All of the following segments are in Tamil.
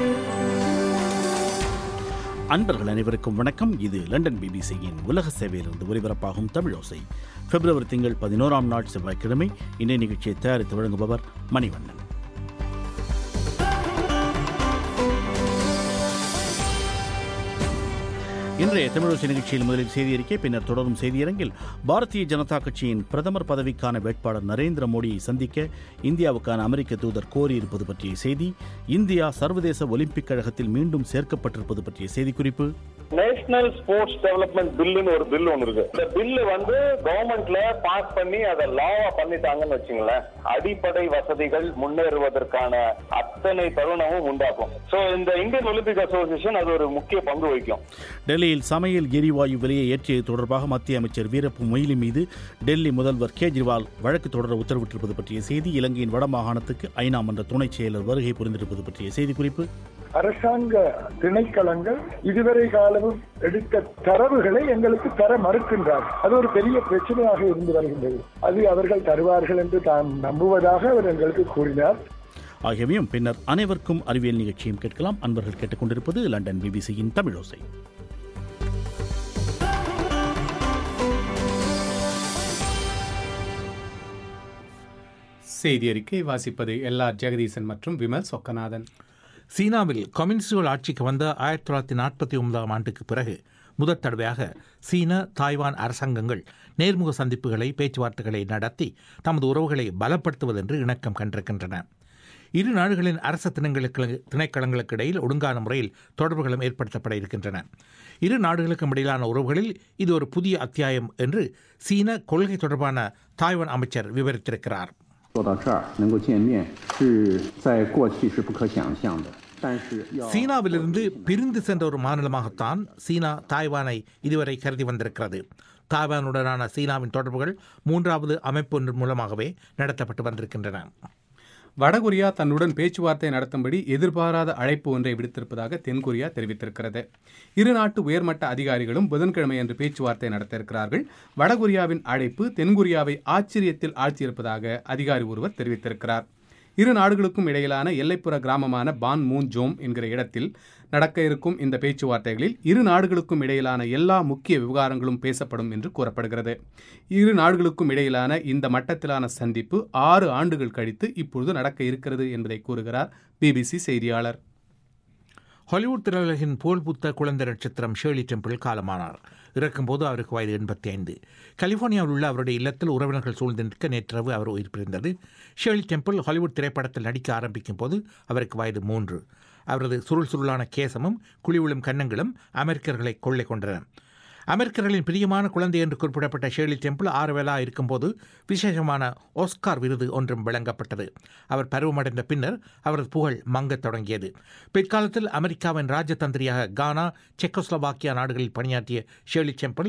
அன்பர்கள் அனைவருக்கும் வணக்கம் இது லண்டன் பிபிசியின் உலக சேவையிலிருந்து ஒலிபரப்பாகும் தமிழோசை பிப்ரவரி திங்கள் பதினோராம் நாள் செவ்வாய்க்கிழமை இன்றைய நிகழ்ச்சியை தயாரித்து வழங்குபவர் மணிவண்ணன் இன்றைய தமிழோசை நிகழ்ச்சியில் முதலில் செய்தி அறிக்கை பின்னர் தொடரும் செய்தியரங்கில் பாரதிய ஜனதா கட்சியின் பிரதமர் பதவிக்கான வேட்பாளர் நரேந்திர மோடியை சந்திக்க இந்தியாவுக்கான அமெரிக்க தூதர் கோரியிருப்பது பற்றிய செய்தி இந்தியா சர்வதேச ஒலிம்பிக் கழகத்தில் மீண்டும் சேர்க்கப்பட்டிருப்பது பற்றிய செய்திக்குறிப்பு நேஷனல் ஸ்போர்ட்ஸ் டெவலப்மெண்ட் பில்லுன்னு ஒரு பில் ஒன்று இருக்கு இந்த பில்லு வந்து கவர்மெண்ட்ல பாஸ் பண்ணி அதை லாவா பண்ணிட்டாங்கன்னு வச்சுங்களேன் அடிப்படை வசதிகள் முன்னேறுவதற்கான அத்தனை தருணமும் உண்டாக்கும் சோ இந்த இந்தியன் ஒலிம்பிக் அசோசியேஷன் அது ஒரு முக்கிய பங்கு வகிக்கும் டெல்லியில் சமையல் எரிவாயு விலையை ஏற்றியது தொடர்பாக மத்திய அமைச்சர் வீரப்பு மொய்லி மீது டெல்லி முதல்வர் கேஜ்ரிவால் வழக்கு தொடர உத்தரவிட்டிருப்பது பற்றிய செய்தி இலங்கையின் வடமாகாணத்துக்கு ஐநா மன்ற துணைச் செயலர் வருகை புரிந்திருப்பது பற்றிய செய்திக்குறிப்பு அரசாங்க திணைக்களங்கள் இதுவரை காலமும் எடுத்த தரவுகளை எங்களுக்கு தர மறுக்கின்றார் அது ஒரு பெரிய பிரச்சனையாக இருந்து வருகின்றது அது அவர்கள் தருவார்கள் என்று தான் நம்புவதாக அவர் எங்களுக்கு கூறினார் ஆகியவையும் பின்னர் அனைவருக்கும் அறிவியல் நிகழ்ச்சியும் கேட்கலாம் அன்பர்கள் கேட்டுக்கொண்டிருப்பது லண்டன் பிபிசியின் தமிழோசை செய்தி அறிக்கை வாசிப்பது எல்ஆர் ஜெகதீசன் மற்றும் விமல் சொக்கநாதன் சீனாவில் கம்யூனிஸ்டுகள் ஆட்சிக்கு வந்த ஆயிரத்தி தொள்ளாயிரத்தி நாற்பத்தி ஒன்பதாம் ஆண்டுக்கு பிறகு முதற் தடவையாக சீன தாய்வான் அரசாங்கங்கள் நேர்முக சந்திப்புகளை பேச்சுவார்த்தைகளை நடத்தி தமது உறவுகளை பலப்படுத்துவதென்று இணக்கம் கண்டிருக்கின்றன இரு நாடுகளின் அரச தினங்களுக்கு திணைக்களங்களுக்கு இடையில் ஒழுங்கான முறையில் தொடர்புகளும் ஏற்படுத்தப்பட இருக்கின்றன இரு நாடுகளுக்கும் இடையிலான உறவுகளில் இது ஒரு புதிய அத்தியாயம் என்று சீன கொள்கை தொடர்பான தாய்வான் அமைச்சர் விவரித்திருக்கிறார் 做到这儿能够见面，是在过去是不可想象的。但是要 சீனாவிலிருந்து பிரிந்து சென்ற ஒரு மாநிலமாகத்தான் சீனா தாய்வானை இதுவரை கருதி வந்திருக்கிறது தாய்வானுடனான சீனாவின் தொடர்புகள் மூன்றாவது அமைப்பு ஒன்று மூலமாகவே நடத்தப்பட்டு வந்திருக்கின்றன வடகொரியா தன்னுடன் பேச்சுவார்த்தை நடத்தும்படி எதிர்பாராத அழைப்பு ஒன்றை விடுத்திருப்பதாக தென்கொரியா தெரிவித்திருக்கிறது இரு நாட்டு உயர்மட்ட அதிகாரிகளும் புதன்கிழமை அன்று பேச்சுவார்த்தை நடத்த இருக்கிறார்கள் வடகொரியாவின் அழைப்பு தென்கொரியாவை ஆச்சரியத்தில் ஆழ்த்தியிருப்பதாக அதிகாரி ஒருவர் தெரிவித்திருக்கிறார் இரு நாடுகளுக்கும் இடையிலான எல்லைப்புற கிராமமான பான் மூன் ஜோம் என்கிற இடத்தில் நடக்க இருக்கும் இந்த பேச்சுவார்த்தைகளில் இரு நாடுகளுக்கும் இடையிலான எல்லா முக்கிய விவகாரங்களும் பேசப்படும் என்று கூறப்படுகிறது இரு நாடுகளுக்கும் இடையிலான இந்த மட்டத்திலான சந்திப்பு ஆறு ஆண்டுகள் கழித்து இப்பொழுது நடக்க இருக்கிறது என்பதை கூறுகிறார் பிபிசி செய்தியாளர் ஹாலிவுட் திரையுலகின் புகழ்பூத்த குழந்தை நட்சத்திரம் ஷேர்லி டெம்பிள் காலமானார் இறக்கும்போது அவருக்கு வயது எண்பத்தி ஐந்து கலிஃபோர்னியாவில் உள்ள அவருடைய இல்லத்தில் உறவினர்கள் சூழ்ந்து நிற்க நேற்றிரவு அவர் உயிர் பிரிந்தது ஷேர்லி டெம்பிள் ஹாலிவுட் திரைப்படத்தில் நடிக்க ஆரம்பிக்கும் போது அவருக்கு வயது மூன்று அவரது சுருள் சுருளான கேசமும் குழிவிழும் கன்னங்களும் அமெரிக்கர்களை கொள்ளை கொண்டன அமெரிக்கர்களின் பிரியமான குழந்தை என்று குறிப்பிடப்பட்ட ஷேர்லி டெம்பிள் ஆறு வேளா இருக்கும்போது விசேஷமான ஆஸ்கார் விருது ஒன்றும் வழங்கப்பட்டது அவர் பருவமடைந்த பின்னர் அவரது புகழ் மங்கத் தொடங்கியது பிற்காலத்தில் அமெரிக்காவின் ராஜதந்திரியாக கானா செக்கோஸ்லோவாக்கியா நாடுகளில் பணியாற்றிய Shirley Temple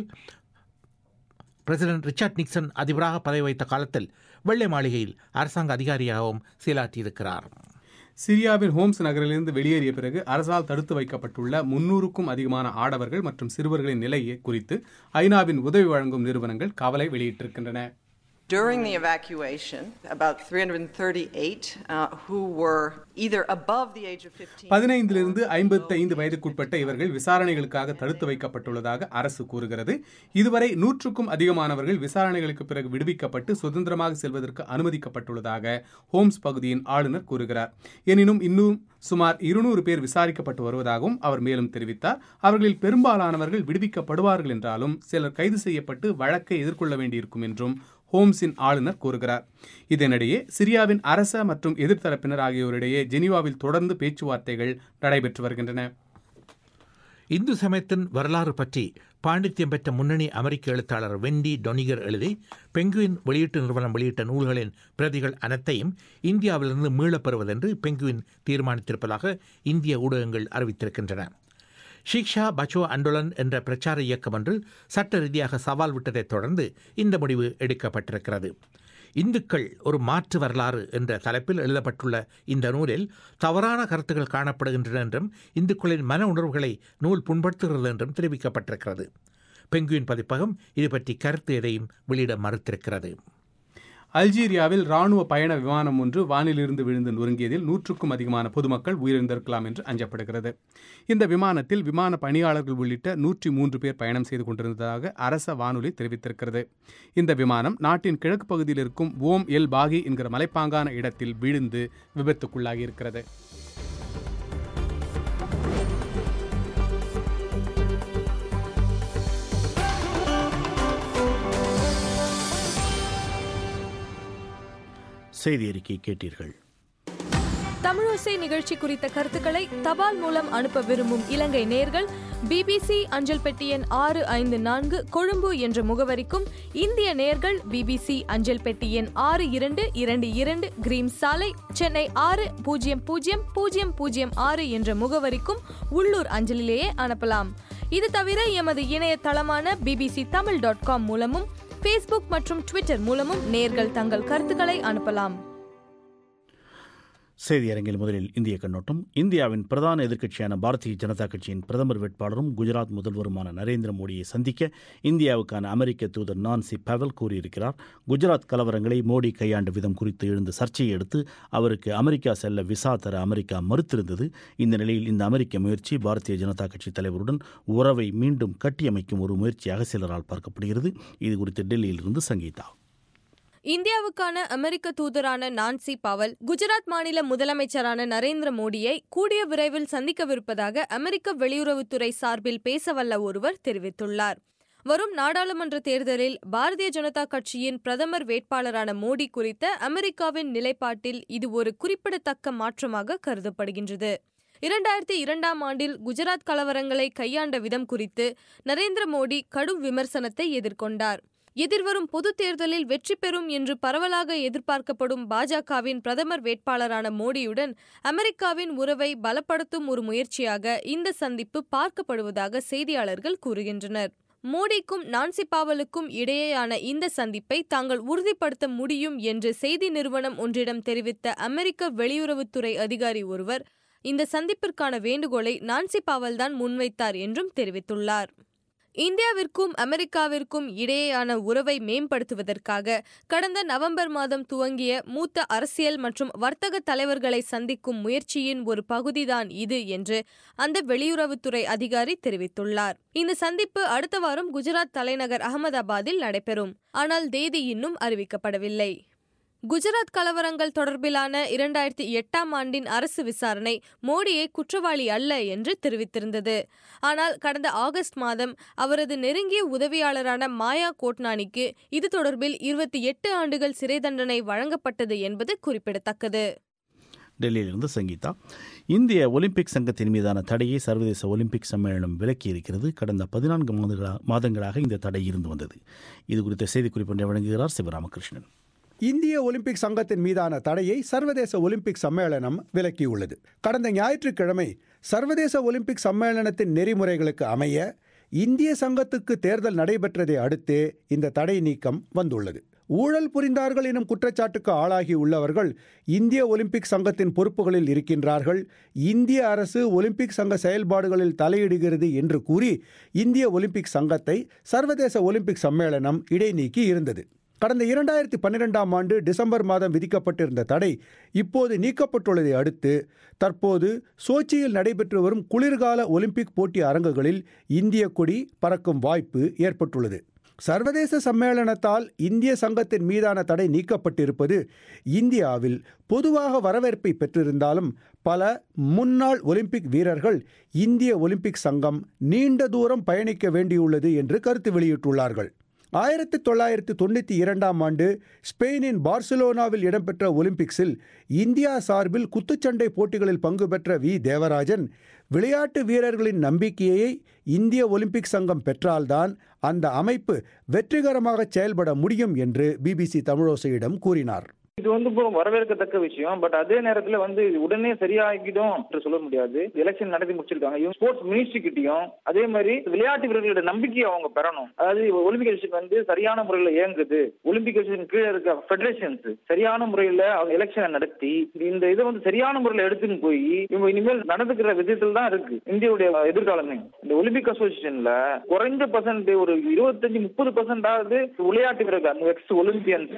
president Richard Nixon அதிபராக பதவி வைத்த காலத்தில் வெள்ளை மாளிகையில் அரசாங்க அதிகாரியாகவும் செயலாற்றியிருக்கிறார் சிரியாவின் ஹோம்ஸ் நகரிலிருந்து வெளியேறிய பிறகு அரசால் தடுத்து வைக்கப்பட்டுள்ள முன்னூறுக்கும் அதிகமான ஆடவர்கள் மற்றும் சிறுவர்களின் நிலை குறித்து ஐநாவின் உதவி வழங்கும் நிறுவனங்கள் கவலை வெளியிட்டிருக்கின்றன During the evacuation, about 338 uh, who were either above the age of 15. பதினைந்திலிருந்து ஐம்பத்தைந்து வயதுக்குட்பட்ட இவர்கள் விசாரணைகளுக்காக தடுத்து வைக்கப்பட்டுள்ளதாக அரசு கூறுகிறது இதுவரை நூற்றுக்கும் அதிகமானவர்கள் விசாரணைகளுக்கு பிறகு விடுவிக்கப்பட்டு சுதந்திரமாக செல்வதற்கு அனுமதிக்கப்பட்டுள்ளதாக ஹோம்ஸ் பகுதியின் ஆளுநர் கூறுகிறார் எனினும் இன்னும் சுமார் இருநூறு பேர் விசாரிக்கப்பட்டு வருவதாகவும் அவர் மேலும் தெரிவித்தார் அவர்களில் பெரும்பாலானவர்கள் விடுவிக்கப்படுவார்கள் என்றாலும் சிலர் கைது செய்யப்பட்டு வழக்கை எதிர்கொள்ள வேண்டியிருக்கும் என்றும் ஹோம்ஸின் ஆளுநர் கூறுகிறார் இதனிடையே சிரியாவின் அரச மற்றும் எதிர்த்தரப்பினர் ஆகியோரிடையே ஜெனீவாவில் தொடர்ந்து பேச்சுவார்த்தைகள் நடைபெற்று வருகின்றன இந்து சமயத்தின் வரலாறு பற்றி பாண்டித்யம் பெற்ற முன்னணி அமெரிக்க எழுத்தாளர் வெண்டி டொனிகர் எழுதி பெங்குவின் வெளியீட்டு நிறுவனம் வெளியிட்ட நூல்களின் பிரதிகள் அனைத்தையும் இந்தியாவிலிருந்து மீளப் பெறுவதென்று பெங்குவின் தீர்மானித்திருப்பதாக இந்திய ஊடகங்கள் அறிவித்திருக்கின்றன ஷிக்ஷா பச்சோ அண்டோலன் என்ற பிரச்சார இயக்கம் ஒன்று சட்ட ரீதியாக சவால் விட்டதைத் தொடர்ந்து இந்த முடிவு எடுக்கப்பட்டிருக்கிறது இந்துக்கள் ஒரு மாற்று வரலாறு என்ற தலைப்பில் எழுதப்பட்டுள்ள இந்த நூலில் தவறான கருத்துக்கள் காணப்படுகின்றன என்றும் இந்துக்களின் மன உணர்வுகளை நூல் புண்படுத்துகிறது என்றும் தெரிவிக்கப்பட்டிருக்கிறது பெங்குவின் பதிப்பகம் இது பற்றி கருத்து எதையும் வெளியிட மறுத்திருக்கிறது அல்ஜீரியாவில் ராணுவ பயண விமானம் ஒன்று வானிலிருந்து விழுந்து நொறுங்கியதில் நூற்றுக்கும் அதிகமான பொதுமக்கள் உயிரிழந்திருக்கலாம் என்று அஞ்சப்படுகிறது இந்த விமானத்தில் விமான பணியாளர்கள் உள்ளிட்ட நூற்றி மூன்று பேர் பயணம் செய்து கொண்டிருந்ததாக அரச வானொலி தெரிவித்திருக்கிறது இந்த விமானம் நாட்டின் கிழக்கு பகுதியில் இருக்கும் ஓம் எல் பாகி என்கிற மலைப்பாங்கான இடத்தில் விழுந்து விபத்துக்குள்ளாகி இருக்கிறது செய்தி அறிக்கை கேட்டீர்கள் தமிழோசை நிகழ்ச்சி குறித்த கருத்துக்களை தபால் மூலம் அனுப்ப விரும்பும் இலங்கை நேர்கள் பிபிசி அஞ்சல் பெட்டி எண் ஆறு ஐந்து நான்கு கொழும்பு என்ற முகவரிக்கும் இந்திய நேர்கள் பிபிசி அஞ்சல் பெட்டி எண் ஆறு இரண்டு இரண்டு இரண்டு கிரீம் சாலை சென்னை ஆறு பூஜ்ஜியம் பூஜ்ஜியம் பூஜ்ஜியம் பூஜ்ஜியம் ஆறு என்ற முகவரிக்கும் உள்ளூர் அஞ்சலிலேயே அனுப்பலாம் இது தவிர எமது இணையதளமான பிபிசி தமிழ் டாட் காம் மூலமும் ஃபேஸ்புக் மற்றும் ட்விட்டர் மூலமும் நேர்கள் தங்கள் கருத்துக்களை அனுப்பலாம் செய்தி அரங்கில் முதலில் இந்திய கண்ணோட்டம் இந்தியாவின் பிரதான எதிர்க்கட்சியான பாரதிய ஜனதா கட்சியின் பிரதமர் வேட்பாளரும் குஜராத் முதல்வருமான நரேந்திர மோடியை சந்திக்க இந்தியாவுக்கான அமெரிக்க தூதர் நான்சி பவல் கூறியிருக்கிறார் குஜராத் கலவரங்களை மோடி கையாண்ட விதம் குறித்து எழுந்த சர்ச்சையை அடுத்து அவருக்கு அமெரிக்கா செல்ல விசா தர அமெரிக்கா மறுத்திருந்தது இந்த நிலையில் இந்த அமெரிக்க முயற்சி பாரதிய ஜனதா கட்சி தலைவருடன் உறவை மீண்டும் கட்டியமைக்கும் ஒரு முயற்சியாக சிலரால் பார்க்கப்படுகிறது இது குறித்து டெல்லியிலிருந்து சங்கீதா இந்தியாவுக்கான அமெரிக்க தூதரான நான்சி பவல் குஜராத் மாநில முதலமைச்சரான நரேந்திர மோடியை கூடிய விரைவில் சந்திக்கவிருப்பதாக அமெரிக்க வெளியுறவுத்துறை சார்பில் பேசவல்ல ஒருவர் தெரிவித்துள்ளார் வரும் நாடாளுமன்ற தேர்தலில் பாரதிய ஜனதா கட்சியின் பிரதமர் வேட்பாளரான மோடி குறித்த அமெரிக்காவின் நிலைப்பாட்டில் இது ஒரு குறிப்பிடத்தக்க மாற்றமாக கருதப்படுகின்றது இரண்டாயிரத்தி இரண்டாம் ஆண்டில் குஜராத் கலவரங்களை கையாண்ட விதம் குறித்து நரேந்திர மோடி கடும் விமர்சனத்தை எதிர்கொண்டார் எதிர்வரும் பொது தேர்தலில் வெற்றி பெறும் என்று பரவலாக எதிர்பார்க்கப்படும் பாஜகவின் பிரதமர் வேட்பாளரான மோடியுடன் அமெரிக்காவின் உறவை பலப்படுத்தும் ஒரு முயற்சியாக இந்த சந்திப்பு பார்க்கப்படுவதாக செய்தியாளர்கள் கூறுகின்றனர் மோடிக்கும் நான்சி பாவலுக்கும் இடையேயான இந்த சந்திப்பை தாங்கள் உறுதிப்படுத்த முடியும் என்று செய்தி நிறுவனம் ஒன்றிடம் தெரிவித்த அமெரிக்க வெளியுறவுத்துறை அதிகாரி ஒருவர் இந்த சந்திப்பிற்கான வேண்டுகோளை நான்சி பாவல் தான் முன்வைத்தார் என்றும் தெரிவித்துள்ளார் இந்தியாவிற்கும் அமெரிக்காவிற்கும் இடையேயான உறவை மேம்படுத்துவதற்காக கடந்த நவம்பர் மாதம் துவங்கிய மூத்த அரசியல் மற்றும் வர்த்தக தலைவர்களை சந்திக்கும் முயற்சியின் ஒரு பகுதிதான் இது என்று அந்த வெளியுறவுத்துறை அதிகாரி தெரிவித்துள்ளார் இந்த சந்திப்பு அடுத்த வாரம் குஜராத் தலைநகர் அகமதாபாத்தில் நடைபெறும் ஆனால் தேதி இன்னும் அறிவிக்கப்படவில்லை குஜராத் கலவரங்கள் தொடர்பிலான இரண்டாயிரத்தி எட்டாம் ஆண்டின் அரசு விசாரணை மோடியை குற்றவாளி அல்ல என்று தெரிவித்திருந்தது ஆனால் கடந்த ஆகஸ்ட் மாதம் அவரது நெருங்கிய உதவியாளரான மாயா கோட்னானிக்கு இது தொடர்பில் இருபத்தி எட்டு ஆண்டுகள் சிறை தண்டனை வழங்கப்பட்டது என்பது குறிப்பிடத்தக்கது டெல்லியிலிருந்து சங்கீதா இந்திய ஒலிம்பிக் சங்கத்தின் மீதான தடையை சர்வதேச ஒலிம்பிக் சம்மேளனம் விலக்கியிருக்கிறது கடந்த பதினான்கு மாதங்களா மாதங்களாக இந்த தடை இருந்து வந்தது இது குறித்த செய்திக்குறிப்பொன்றை வழங்குகிறார் சிவராமகிருஷ்ணன் இந்திய ஒலிம்பிக் சங்கத்தின் மீதான தடையை சர்வதேச ஒலிம்பிக் சம்மேளனம் விலக்கியுள்ளது கடந்த ஞாயிற்றுக்கிழமை சர்வதேச ஒலிம்பிக் சம்மேளனத்தின் நெறிமுறைகளுக்கு அமைய இந்திய சங்கத்துக்கு தேர்தல் நடைபெற்றதை அடுத்தே இந்த தடை நீக்கம் வந்துள்ளது ஊழல் புரிந்தார்கள் எனும் குற்றச்சாட்டுக்கு ஆளாகி உள்ளவர்கள் இந்திய ஒலிம்பிக் சங்கத்தின் பொறுப்புகளில் இருக்கின்றார்கள் இந்திய அரசு ஒலிம்பிக் சங்க செயல்பாடுகளில் தலையிடுகிறது என்று கூறி இந்திய ஒலிம்பிக் சங்கத்தை சர்வதேச ஒலிம்பிக் சம்மேளனம் இடைநீக்கி இருந்தது கடந்த இரண்டாயிரத்தி பன்னிரெண்டாம் ஆண்டு டிசம்பர் மாதம் விதிக்கப்பட்டிருந்த தடை இப்போது நீக்கப்பட்டுள்ளதை அடுத்து தற்போது சோச்சியில் நடைபெற்று வரும் குளிர்கால ஒலிம்பிக் போட்டி அரங்குகளில் இந்திய கொடி பறக்கும் வாய்ப்பு ஏற்பட்டுள்ளது சர்வதேச சம்மேளனத்தால் இந்திய சங்கத்தின் மீதான தடை நீக்கப்பட்டிருப்பது இந்தியாவில் பொதுவாக வரவேற்பை பெற்றிருந்தாலும் பல முன்னாள் ஒலிம்பிக் வீரர்கள் இந்திய ஒலிம்பிக் சங்கம் நீண்ட தூரம் பயணிக்க வேண்டியுள்ளது என்று கருத்து வெளியிட்டுள்ளார்கள் ஆயிரத்தி தொள்ளாயிரத்தி தொண்ணூற்றி இரண்டாம் ஆண்டு ஸ்பெயினின் பார்சிலோனாவில் இடம்பெற்ற ஒலிம்பிக்ஸில் இந்தியா சார்பில் குத்துச்சண்டை போட்டிகளில் பங்கு பெற்ற வி தேவராஜன் விளையாட்டு வீரர்களின் நம்பிக்கையை இந்திய ஒலிம்பிக் சங்கம் பெற்றால்தான் அந்த அமைப்பு வெற்றிகரமாக செயல்பட முடியும் என்று பிபிசி தமிழோசையிடம் கூறினார் இது வந்து இப்போ வரவேற்கத்தக்க விஷயம் பட் அதே நேரத்துல வந்து இது உடனே சரியாகிடும் என்று சொல்ல முடியாது எலெக்ஷன் நடத்தி முடிச்சிருக்காங்க இவங்க ஸ்போர்ட்ஸ் மினிஸ்ட்ரி கிட்டையும் அதே மாதிரி விளையாட்டு வீரர்களோட நம்பிக்கையை அவங்க பெறணும் அதாவது ஒலிம்பிக் கமிஷன் வந்து சரியான முறையில் இயங்குது ஒலிம்பிக் கமிஷன் கீழே இருக்க ஃபெடரேஷன்ஸ் சரியான முறையில் அவங்க எலெக்ஷனை நடத்தி இந்த இதை வந்து சரியான முறையில் எடுத்துன்னு போய் இவங்க இனிமேல் நடந்துக்கிற விதத்தில் தான் இருக்கு இந்தியாவுடைய எதிர்காலமே இந்த ஒலிம்பிக் அசோசியேஷன்ல குறைஞ்ச பர்சன்ட் ஒரு இருபத்தஞ்சு முப்பது பர்சன்டாவது விளையாட்டு வீரர்கள் எக்ஸ் ஒலிம்பியன்ஸ்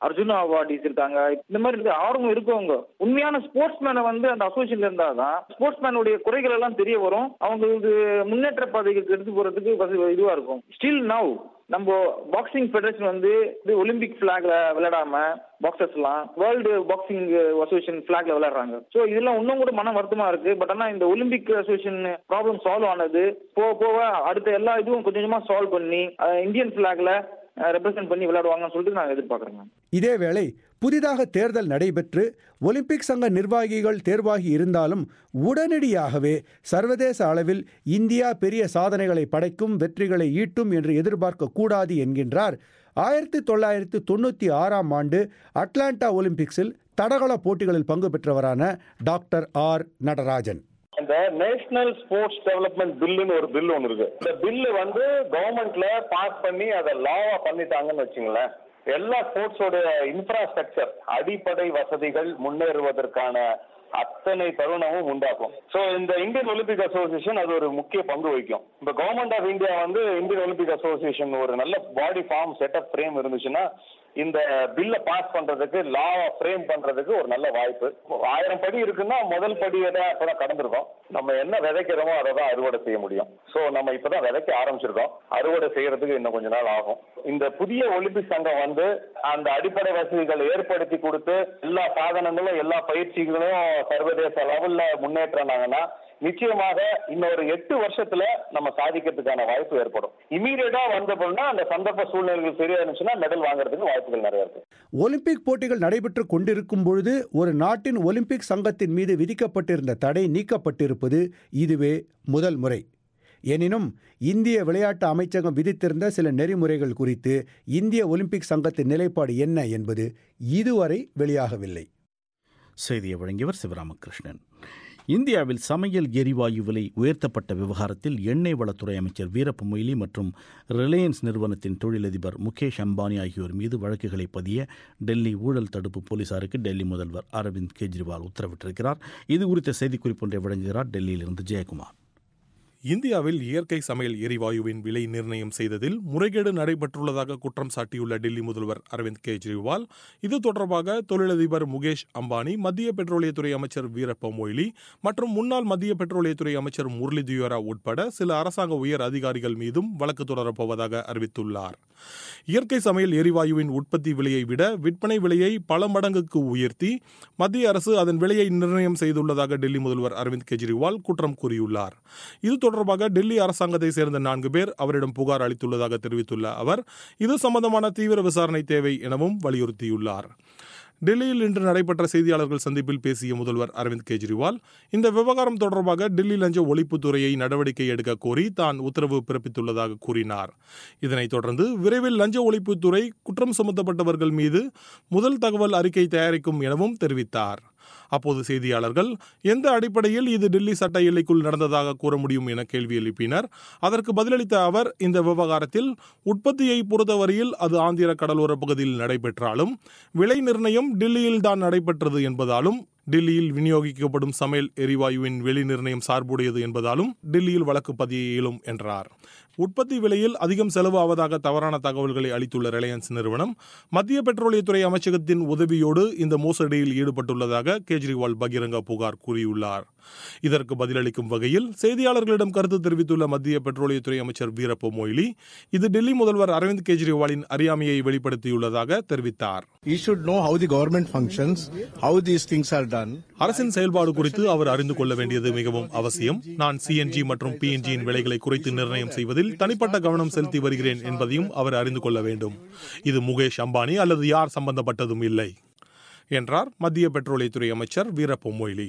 அர்ஜுனா அவார்டிஸ் இருக்காங்க இந்த மாதிரி இருக்கு ஆர்வம் இருக்கவங்க உண்மையான ஸ்போர்ட்ஸ் மேனை வந்து அந்த அசோசியேஷன்ல இருந்தாதான் ஸ்போர்ட்ஸ் மேனுடைய குறைகள் எல்லாம் தெரிய வரும் அவங்களுக்கு முன்னேற்ற பாதைக்கு எடுத்து போறதுக்கு வசதி- இதுவா இருக்கும் ஸ்டில் நவ் நம்ம பாக்ஸிங் ஃபெடரேஷன் வந்து இது ஒலிம்பிக் ஃபிளாக்ல விளையாடாம பாக்ஸர்ஸ்லாம் வேர்ல்டு பாக்ஸிங் அசோசியேஷன் ஃபிளாக்ல விளையாடுறாங்க ஸோ இதெல்லாம் இன்னும் கூட மன வருத்தமா இருக்கு பட் ஆனா இந்த ஒலிம்பிக் அசோசியேஷன் ப்ராப்ளம் சால்வ் ஆனது போக போக அடுத்த எல்லா இதுவும் கொஞ்சம் கொஞ்சமா சால்வ் பண்ணி இந்தியன் ஃபிளாக்ல ரெப்ரசென்ட் பண்ணி விளையாடுவாங்கன்னு சொல்லிட்டு நான் எதிர்பார்க்குறேங்க இதேவேளை புதிதாக தேர்தல் நடைபெற்று ஒலிம்பிக் சங்க நிர்வாகிகள் தேர்வாகி இருந்தாலும் உடனடியாகவே சர்வதேச அளவில் இந்தியா பெரிய சாதனைகளை படைக்கும் வெற்றிகளை ஈட்டும் என்று எதிர்பார்க்க கூடாது என்கின்றார் ஆயிரத்தி தொள்ளாயிரத்தி தொண்ணூற்றி ஆறாம் ஆண்டு அட்லாண்டா ஒலிம்பிக்ஸில் தடகள போட்டிகளில் பங்கு பெற்றவரான டாக்டர் ஆர் நடராஜன் இந்த நேஷனல் ஸ்போர்ட்ஸ் டெவலப்மெண்ட் பில்லுன்னு ஒரு பில் ஒன்று இருக்கு இந்த பில்லு வந்து கவர்மெண்ட்ல பாஸ் பண்ணி அதை லாவா பண்ணிட்டாங்கன்னு வச்சுங்களேன் எல்லா ஸ்போர்ட்ஸோட இன்ஃப்ராஸ்ட்ரக்சர் அடிப்படை வசதிகள் முன்னேறுவதற்கான அத்தனை தருணமும் உண்டாக்கும் சோ இந்த இந்தியன் ஒலிம்பிக் அசோசியேஷன் அது ஒரு முக்கிய பங்கு வகிக்கும் இப்ப கவர்மெண்ட் ஆஃப் இந்தியா வந்து இந்தியன் ஒலிம்பிக் அசோசியேஷன் ஒரு நல்ல பாடி ஃபார்ம் செட்டப் ஃப்ரேம் இருந்துச்சுன்னா இந்த பில்ல பாஸ் பண்றதுக்கு லா ஃப்ரேம் பண்றதுக்கு ஒரு நல்ல வாய்ப்பு ஆயிரம் படி இருக்குன்னா முதல் படியை தான் இப்பதான் கடந்திருக்கோம் நம்ம என்ன விதைக்கிறோமோ அதை தான் அறுவடை செய்ய முடியும் சோ நம்ம இப்பதான் விதைக்க ஆரம்பிச்சிருக்கோம் அறுவடை செய்யறதுக்கு இன்னும் கொஞ்ச நாள் ஆகும் இந்த புதிய ஒலிம்பிக் சங்கம் வந்து அந்த அடிப்படை வசதிகளை ஏற்படுத்தி கொடுத்து எல்லா சாதனங்களும் எல்லா பயிற்சிகளும் சர்வதேச லெவல்ல முன்னேற்றினாங்கன்னா நிச்சயமாக இன்னொரு எட்டு வருஷத்துல நம்ம சாதிக்கிறதுக்கான வாய்ப்பு ஏற்படும் இமீடியட்டா வந்த பொழுதுனா அந்த சந்தர்ப்ப சூழ்நிலைகள் சரியா இருந்துச்சுன்னா மெடல் வாங்குறதுக்கு வாய்ப்புகள் நிறைய இருக்கு ஒலிம்பிக் போட்டிகள் நடைபெற்று கொண்டிருக்கும் பொழுது ஒரு நாட்டின் ஒலிம்பிக் சங்கத்தின் மீது விதிக்கப்பட்டிருந்த தடை நீக்கப்பட்டிருப்பது இதுவே முதல் முறை எனினும் இந்திய விளையாட்டு அமைச்சகம் விதித்திருந்த சில நெறிமுறைகள் குறித்து இந்திய ஒலிம்பிக் சங்கத்தின் நிலைப்பாடு என்ன என்பது இதுவரை வெளியாகவில்லை செய்தியை வழங்கியவர் சிவராமகிருஷ்ணன் இந்தியாவில் சமையல் எரிவாயு விலை உயர்த்தப்பட்ட விவகாரத்தில் எண்ணெய் வளத்துறை அமைச்சர் வீரப்ப மொய்லி மற்றும் ரிலையன்ஸ் நிறுவனத்தின் தொழிலதிபர் முகேஷ் அம்பானி ஆகியோர் மீது வழக்குகளை பதிய டெல்லி ஊழல் தடுப்பு போலீசாருக்கு டெல்லி முதல்வர் அரவிந்த் கெஜ்ரிவால் உத்தரவிட்டிருக்கிறார் இது குறித்த செய்திக்குறிப்பு ஒன்றை வழங்குகிறார் டெல்லியிலிருந்து ஜெயக்குமார் இந்தியாவில் இயற்கை சமையல் எரிவாயுவின் விலை நிர்ணயம் செய்ததில் முறைகேடு நடைபெற்றுள்ளதாக குற்றம் சாட்டியுள்ள டெல்லி முதல்வர் அரவிந்த் கெஜ்ரிவால் இது தொடர்பாக தொழிலதிபர் முகேஷ் அம்பானி மத்திய பெட்ரோலியத்துறை அமைச்சர் வீரப்ப மொய்லி மற்றும் முன்னாள் மத்திய பெட்ரோலியத்துறை அமைச்சர் முரளி தியோரா உட்பட சில அரசாங்க உயர் அதிகாரிகள் மீதும் வழக்கு தொடரப்போவதாக அறிவித்துள்ளார் இயற்கை சமையல் எரிவாயுவின் உற்பத்தி விலையை விட விற்பனை விலையை பல மடங்குக்கு உயர்த்தி மத்திய அரசு அதன் விலையை நிர்ணயம் செய்துள்ளதாக டெல்லி முதல்வர் அரவிந்த் கெஜ்ரிவால் குற்றம் கூறியுள்ளார் இது தொடர்பாக டெல்லி அரசாங்கத்தை சேர்ந்த நான்கு பேர் அவரிடம் புகார் அளித்துள்ளதாக தெரிவித்துள்ள அவர் இது சம்பந்தமான தீவிர விசாரணை தேவை எனவும் வலியுறுத்தியுள்ளார் டெல்லியில் இன்று நடைபெற்ற செய்தியாளர்கள் சந்திப்பில் பேசிய முதல்வர் அரவிந்த் கெஜ்ரிவால் இந்த விவகாரம் தொடர்பாக டெல்லி லஞ்ச ஒழிப்புத்துறையை நடவடிக்கை எடுக்க கோரி தான் உத்தரவு பிறப்பித்துள்ளதாக கூறினார் இதனைத் தொடர்ந்து விரைவில் லஞ்ச ஒழிப்புத்துறை குற்றம் சுமத்தப்பட்டவர்கள் மீது முதல் தகவல் அறிக்கை தயாரிக்கும் எனவும் தெரிவித்தார் அப்போது செய்தியாளர்கள் எந்த அடிப்படையில் இது டெல்லி சட்ட எல்லைக்குள் நடந்ததாக கூற முடியும் என கேள்வி எழுப்பினர் அதற்கு பதிலளித்த அவர் இந்த விவகாரத்தில் உற்பத்தியை பொறுத்தவரையில் அது ஆந்திர கடலோர பகுதியில் நடைபெற்றாலும் விலை நிர்ணயம் டெல்லியில் தான் நடைபெற்றது என்பதாலும் டெல்லியில் விநியோகிக்கப்படும் சமையல் எரிவாயுவின் விலை நிர்ணயம் சார்புடையது என்பதாலும் டெல்லியில் வழக்கு பதிய இயலும் என்றார் உற்பத்தி விலையில் அதிகம் செலவு ஆவதாக தவறான தகவல்களை அளித்துள்ள ரிலையன்ஸ் நிறுவனம் மத்திய பெட்ரோலியத்துறை அமைச்சகத்தின் உதவியோடு இந்த மோசடியில் ஈடுபட்டுள்ளதாக கெஜ்ரிவால் பகிரங்க புகார் கூறியுள்ளார் இதற்கு பதிலளிக்கும் வகையில் செய்தியாளர்களிடம் கருத்து தெரிவித்துள்ள மத்திய பெட்ரோலியத்துறை அமைச்சர் வீரப்ப மொய்லி இது டெல்லி முதல்வர் அரவிந்த் கெஜ்ரிவாலின் அறியாமையை வெளிப்படுத்தியுள்ளதாக தெரிவித்தார் He should know how the government functions, how these things are done. அரசின் செயல்பாடு குறித்து அவர் அறிந்து கொள்ள வேண்டியது மிகவும் அவசியம் நான் சிஎன்ஜி மற்றும் பிஎன்ஜியின் விலைகளை குறைத்து நிர்ணயம் செய்வதில் தனிப்பட்ட கவனம் செலுத்தி வருகிறேன் என்பதையும் அவர் அறிந்து கொள்ள வேண்டும் இது முகேஷ் அம்பானி அல்லது யார் சம்பந்தப்பட்டதும் இல்லை என்றார் மத்திய பெட்ரோலியத்துறை அமைச்சர் வீரப்ப மொய்லி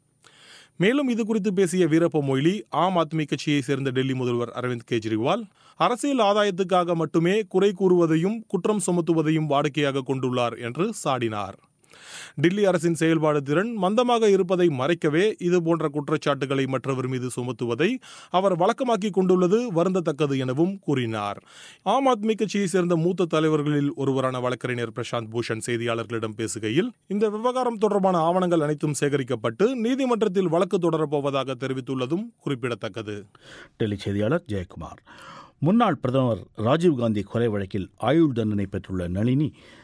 மேலும் இது குறித்து பேசிய வீரப்ப மொய்லி ஆம் ஆத்மி கட்சியை சேர்ந்த டெல்லி முதல்வர் அரவிந்த் கெஜ்ரிவால் அரசியல் ஆதாயத்துக்காக மட்டுமே குறை கூறுவதையும் குற்றம் சுமத்துவதையும் வாடிக்கையாக கொண்டுள்ளார் என்று சாடினார் டில்லி அரசின் செயல்பாடு திறன் மந்தமாக இருப்பதை மறைக்கவே இது போன்ற குற்றச்சாட்டுகளை மற்றவர் மீது சுமத்துவதை அவர் வழக்கமாக்கி கொண்டுள்ளது வருந்தத்தக்கது எனவும் கூறினார் ஆம் ஆத்மி கட்சியை சேர்ந்த மூத்த தலைவர்களில் ஒருவரான வழக்கறிஞர் பிரசாந்த் பூஷன் செய்தியாளர்களிடம் பேசுகையில் இந்த விவகாரம் தொடர்பான ஆவணங்கள் அனைத்தும் சேகரிக்கப்பட்டு நீதிமன்றத்தில் வழக்கு தொடரப்போவதாக தெரிவித்துள்ளதும் குறிப்பிடத்தக்கது டெல்லி செய்தியாளர் ஜெயக்குமார் முன்னாள் பிரதமர் ராஜீவ்காந்தி கொலை வழக்கில் ஆயுள் தண்டனை பெற்றுள்ள நளினி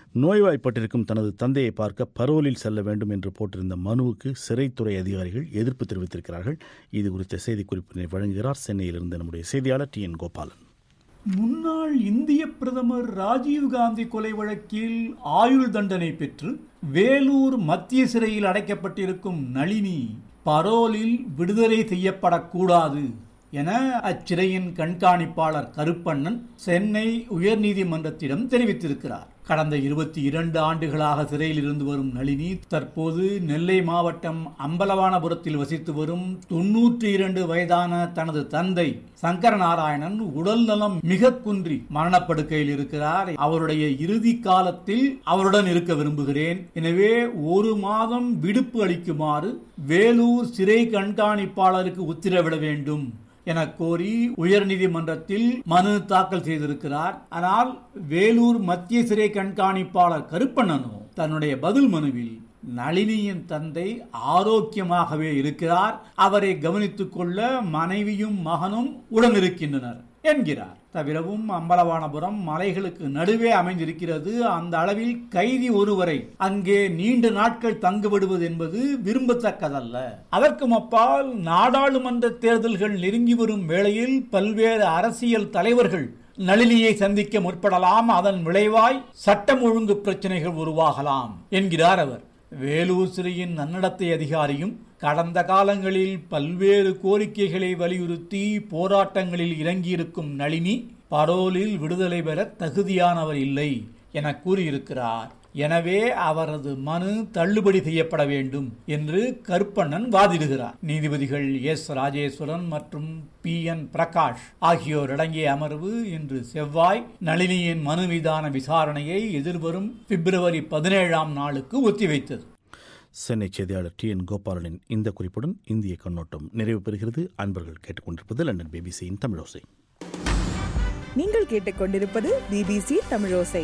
நோய்வாய்ப்பட்டிருக்கும் தனது தந்தையை பார்க்க பரோலில் செல்ல வேண்டும் என்று போட்டிருந்த மனுவுக்கு சிறைத்துறை அதிகாரிகள் எதிர்ப்பு தெரிவித்திருக்கிறார்கள் இது குறித்த செய்திக்குறிப்பினை வழங்குகிறார் சென்னையிலிருந்து நம்முடைய செய்தியாளர் டி என் கோபாலன் முன்னாள் இந்திய பிரதமர் ராஜீவ்காந்தி கொலை வழக்கில் ஆயுள் தண்டனை பெற்று வேலூர் மத்திய சிறையில் அடைக்கப்பட்டிருக்கும் நளினி பரோலில் விடுதலை செய்யப்படக்கூடாது என அச்சிறையின் கண்காணிப்பாளர் கருப்பண்ணன் சென்னை உயர்நீதிமன்றத்திடம் தெரிவித்திருக்கிறார் கடந்த இருபத்தி இரண்டு ஆண்டுகளாக சிறையில் இருந்து வரும் நளினி தற்போது நெல்லை மாவட்டம் அம்பலவானபுரத்தில் வசித்து வரும் தொன்னூற்றி இரண்டு வயதான தனது தந்தை சங்கர நாராயணன் உடல் நலம் மிக குன்றி மரணப்படுக்கையில் இருக்கிறார் அவருடைய இறுதி காலத்தில் அவருடன் இருக்க விரும்புகிறேன் எனவே ஒரு மாதம் விடுப்பு அளிக்குமாறு வேலூர் சிறை கண்காணிப்பாளருக்கு உத்தரவிட வேண்டும் என கோரி உயர்நீதிமன்றத்தில் மனு தாக்கல் செய்திருக்கிறார் ஆனால் வேலூர் மத்திய சிறை கண்காணிப்பாளர் கருப்பண்ணனோ தன்னுடைய பதில் மனுவில் நளினியின் தந்தை ஆரோக்கியமாகவே இருக்கிறார் அவரை கவனித்துக் கொள்ள மனைவியும் மகனும் உடனிருக்கின்றனர் என்கிறார் தவிரவும் அம்பலவானபுரம் மலைகளுக்கு நடுவே அமைந்திருக்கிறது அந்த அளவில் கைதி ஒருவரை அங்கே நீண்ட நாட்கள் தங்குவிடுவது என்பது விரும்பத்தக்கதல்ல அதற்கும் அப்பால் நாடாளுமன்ற தேர்தல்கள் நெருங்கி வரும் வேளையில் பல்வேறு அரசியல் தலைவர்கள் நளினியை சந்திக்க முற்படலாம் அதன் விளைவாய் சட்டம் ஒழுங்கு பிரச்சனைகள் உருவாகலாம் என்கிறார் அவர் வேலூர் சிறையின் நன்னடத்தை அதிகாரியும் கடந்த காலங்களில் பல்வேறு கோரிக்கைகளை வலியுறுத்தி போராட்டங்களில் இறங்கியிருக்கும் நளினி பரோலில் விடுதலை பெற தகுதியானவர் இல்லை என கூறியிருக்கிறார் எனவே அவரது மனு தள்ளுபடி செய்யப்பட வேண்டும் என்று கருப்பண்ணன் வாதிடுகிறார் நீதிபதிகள் எஸ் ராஜேஸ்வரன் மற்றும் பி என் பிரகாஷ் ஆகியோர் அடங்கிய அமர்வு இன்று செவ்வாய் நளினியின் மனு மீதான விசாரணையை எதிர்வரும் பிப்ரவரி பதினேழாம் நாளுக்கு ஒத்திவைத்தது சென்னை செய்தியாளர் டி என் கோபாலனின் இந்த குறிப்புடன் இந்திய கண்ணோட்டம் நிறைவு பெறுகிறது அன்பர்கள் கேட்டுக்கொண்டிருப்பது லண்டன் பிபிசியின் தமிழோசை நீங்கள் கேட்டுக்கொண்டிருப்பது பிபிசி தமிழோசை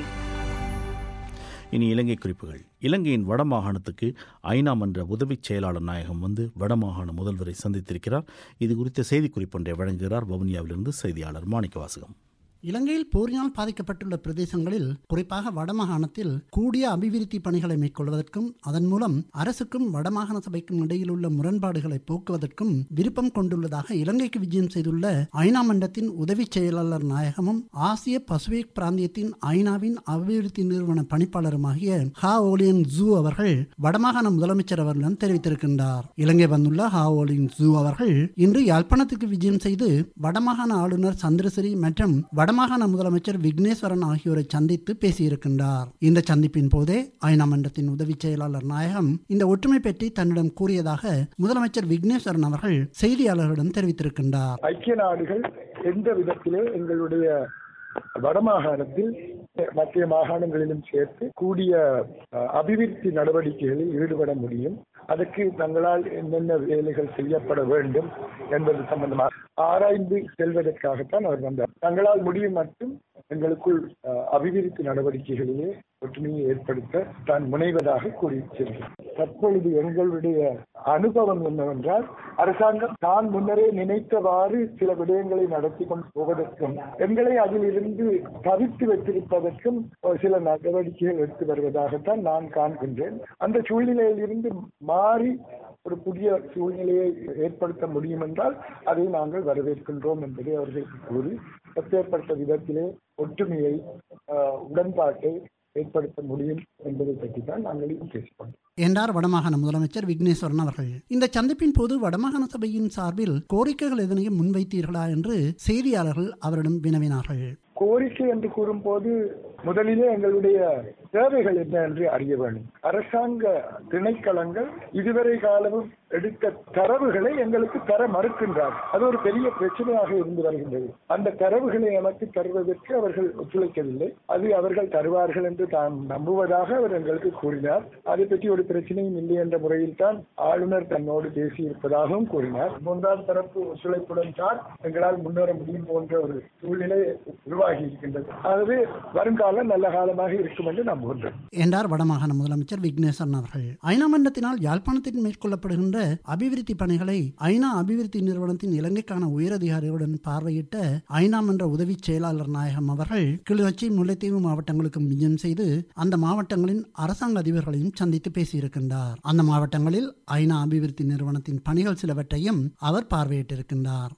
இனி இலங்கை குறிப்புகள் இலங்கையின் வடமாகாணத்துக்கு ஐநா மன்ற உதவிச் செயலாளர் நாயகம் வந்து வடமாகாண முதல்வரை சந்தித்திருக்கிறார் இது குறித்த செய்திக்குறிப்பொன்றை வழங்குகிறார் வவுனியாவிலிருந்து செய்தியாளர் மாணிக்கவாசகம் இலங்கையில் போரினால் பாதிக்கப்பட்டுள்ள பிரதேசங்களில் குறிப்பாக வடமாகாணத்தில் கூடிய அபிவிருத்தி பணிகளை மேற்கொள்வதற்கும் அதன் மூலம் அரசுக்கும் வடமாகாண சபைக்கும் இடையில் உள்ள முரண்பாடுகளை போக்குவதற்கும் விருப்பம் கொண்டுள்ளதாக இலங்கைக்கு விஜயம் செய்துள்ள ஐநா மன்றத்தின் உதவி செயலாளர் நாயகமும் ஆசிய பசுபிக் பிராந்தியத்தின் ஐநாவின் அபிவிருத்தி நிறுவன பணிப்பாளருமாகிய ஹா ஓலியன் ஜூ அவர்கள் வடமாகாண முதலமைச்சர் அவர்களிடம் தெரிவித்திருக்கின்றார் இலங்கை வந்துள்ள ஹா ஓலியன் ஜூ அவர்கள் இன்று யாழ்ப்பாணத்துக்கு விஜயம் செய்து வடமாகாண ஆளுநர் சந்திரசிறி மற்றும் வடமாகாண முதலமைச்சர் விக்னேஸ்வரன் ஆகியோரை சந்தித்து பேசியிருக்கின்றார் இந்த சந்திப்பின் போதே ஐநா மன்றத்தின் உதவி செயலாளர் நாயகம் இந்த ஒற்றுமை பற்றி தன்னிடம் கூறியதாக முதலமைச்சர் விக்னேஸ்வரன் அவர்கள் செய்தியாளர்களிடம் தெரிவித்திருக்கின்றார் ஐக்கிய நாடுகள் எந்த விதத்திலே எங்களுடைய வடமாகாணத்தில் மத்திய மாகாணங்களிலும் சேர்த்து கூடிய அஹ், அபிவிருத்தி நடவடிக்கைகளில் ஈடுபட முடியும் அதற்கு தங்களால் என்னென்ன வேலைகள் செய்யப்பட வேண்டும் என்பது சம்பந்தமாக ஆராய்ந்து செல்வதற்காகத்தான் அவர் வந்தார் தங்களால் முடியும் மட்டும் எங்களுக்குள் அஹ், அபிவிருத்தி நடவடிக்கைகளிலே ஒற்றுமையை ஏற்படுத்த தான் முனைவதாக கூறியிருக்கிறார் தற்பொழுது எங்களுடைய அனுபவம் என்னவென்றால் அரசாங்கம் தான் முன்னரே நினைத்தவாறு சில விடயங்களை நடத்தி கொண்டு போவதற்கும் எங்களை அதிலிருந்து தவிர்த்து வைத்திருப்பதற்கும் ஒரு சில நடவடிக்கைகள் எடுத்து வருவதாகத்தான் நான் காண்கின்றேன் அந்த சூழ்நிலையில் இருந்து மாறி ஒரு புதிய சூழ்நிலையை ஏற்படுத்த முடியும் என்றால் அதை நாங்கள் வரவேற்கின்றோம் என்பதை அவர்களுக்கு கூறி எப்பேற்பட்ட விதத்திலே ஒற்றுமையை ஆஹ், உடன்பாட்டை ஏற்படுத்த முடியும் என்பதை பற்றி தான் நாங்கள் இங்கு பேசிக்கொண்டோம் என்றார் வடமாகாண முதலமைச்சர் விக்னேஸ்வரன் அவர்கள் இந்த சந்திப்பின் போது வடமாகாண சபையின் சார்பில் கோரிக்கைகள் எதனையும் முன்வைத்தீர்களா என்று செய்தியாளர்கள் அவரிடம் வினவினார்கள் கோரிக்கை என்று கூறும்போது முதலிலே எங்களுடைய தேவைகள் என்ன என்று அறிய வேண்டும் அரசாங்க திணைக்களங்கள் இதுவரை காலமும் எடுத்த தரவுகளை எங்களுக்கு தர மறுக்கின்றார் அது ஒரு பெரிய பிரச்சனையாக இருந்து வருகின்றது அந்த தரவுகளை எனக்கு தருவதற்கு அவர்கள் ஒத்துழைக்கவில்லை அது அவர்கள் தருவார்கள் என்று தான் நம்புவதாக அவர் எங்களுக்கு கூறினார் அதை பற்றி ஒரு பிரச்சனையும் இல்லை என்ற முறையில் தான் ஆளுநர் தன்னோடு பேசியிருப்பதாகவும் கூறினார் மூன்றாம் தரப்பு ஒத்துழைப்புடன் தான் எங்களால் முன்னேற முடியும் போன்ற ஒரு சூழ்நிலை உருவாகி இருக்கின்றது ஆகவே வருங்காலம் நல்ல காலமாக இருக்கும் என்று நம்புகிறேன் நம்புகின்றேன் என்றார் வடமாகாண முதலமைச்சர் விக்னேஸ்வரன் அவர்கள் ஐநா மன்றத்தினால் யாழ்ப்பாணத்தில் மேற்கொள்ளப்படுகின்ற அபிவிருத்தி பணிகளை ஐநா அபிவிருத்தி நிறுவனத்தின் இலங்கைக்கான உயரதிகாரிகளுடன் பார்வையிட்ட ஐநா மன்ற உதவி செயலாளர் நாயகம் அவர்கள் கிளிநொச்சி முல்லைத்தீவு மாவட்டங்களுக்கு விஜயம் செய்து அந்த மாவட்டங்களின் அரசாங்க அதிபர்களையும் சந்தித்து பேசியிருக்கின்றார் அந்த மாவட்டங்களில் ஐநா அபிவிருத்தி நிறுவனத்தின் பணிகள் சிலவற்றையும் அவர் பார்வையிட்டிருக்கின்றார்